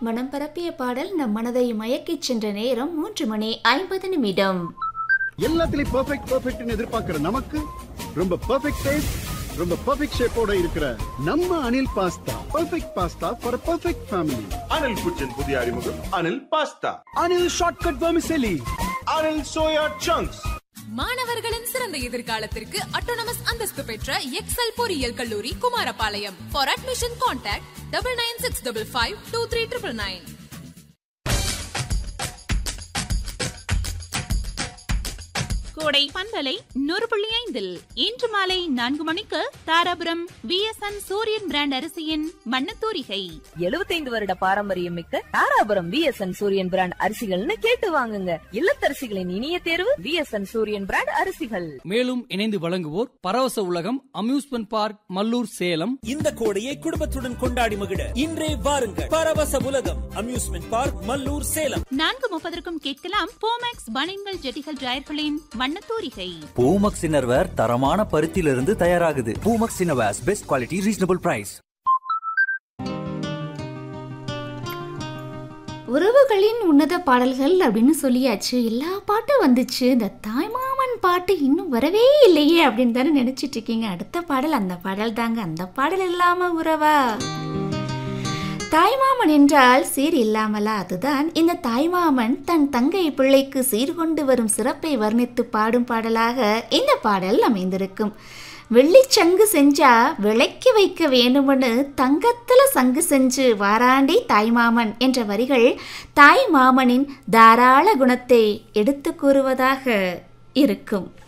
மனம் பரப்பிய பாடல் நம் மனதை மயக்கிச் சென்ற நேரம் மூன்று மணி ஐம்பது நிமிடம் எல்லாத்துலயும் பெர்ஃபெக்ட் பெர்ஃபெக்ட்னு எதிர்பார்க்கிற நமக்கு ரொம்ப பெர்ஃபெக்ட் டேஸ்ட் ரொம்ப பெர்ஃபெக்ட் ஷேப்போட இருக்கிற நம்ம Anil pasta perfect pasta for perfect family Anil kitchen புதிய அறிமுகம் Anil pasta Anil shortcut vermicelli Anil soya chunks மாணவர்களின் சிறந்த எதிர்காலத்திற்கு அட்டோனமஸ் அந்தஸ்து பெற்ற எக்ஸல் பொறியியல் கல்லூரி Kumarapalayam for admission contact double nine six double five two three triple nine கோடை பண்பலை நூறு புள்ளி ஐந்தில் இன்று மாலை நான்கு மணிக்கு தாராபுரம் விஎஸ்என் சூரியன் பிராண்ட் அரிசியின் மண்ணத்தூரிகை 75 வருட பாரம்பரியம் மிக்க தாராபுரம் விஎஸ்என் சூரியன் பிராண்ட் அரிசிகள்னு கேட்டு வாங்குங்க இல்லத்தரசிகளின் இனிய தேர்வு விஎஸ்என் சூரியன் பிராண்ட் அரிசிகள் மேலும் இணைந்து வழங்குவோர் பரவச உலகம் அம்யூஸ்மெண்ட் பார்க் மல்லூர் சேலம் இந்த கோடையை குடும்பத்துடன் கொண்டாடி மகிழ இன்றே வாருங்கள் பரவச உலகம் அம்யூஸ்மெண்ட் பார்க் மல்லூர் சேலம் நான்கு முப்பதற்கும் கேட்கலாம் போமேக்ஸ் பனின்கள் ஜெட்டிகள் டயர்களின் மண்ணத்தூரிகை பூமக்ஸ் இன்னர்வேர் தரமான பருத்தியிலிருந்து தயாராகுது Poomex innerwears best quality reasonable price உறவுகளின் உன்னத பாடல்கள் அப்படின்னு சொல்லியாச்சு எல்லா பாட்டும் வந்துச்சு இந்த தாய்மாமன் பாட்டு இன்னும் வரவே இல்லையே அப்படின்னு தானே நினைச்சிட்டு இருக்கீங்க அடுத்த பாடல் அந்த பாடல் தாங்க அந்த பாடல் இல்லாம உறவா தாய்மாமன் என்றால் சீர் இல்லாமலா அதுதான் இந்த தாய்மாமன் தன் தங்கை பிள்ளைக்கு சீர் கொண்டு வரும் சிறப்பை வர்ணித்து பாடும் பாடலாக இந்த பாடல் அமைந்திருக்கும் வெள்ளிச்சங்கு செஞ்சா விளக்கி வைக்க வேணும்னு தங்கத்துல சங்கு செஞ்சு வாராண்டி தாய்மாமன் என்ற வரிகள் தாய்மாமனின் தாராள குணத்தை எடுத்து கூறுவதாக இருக்கும்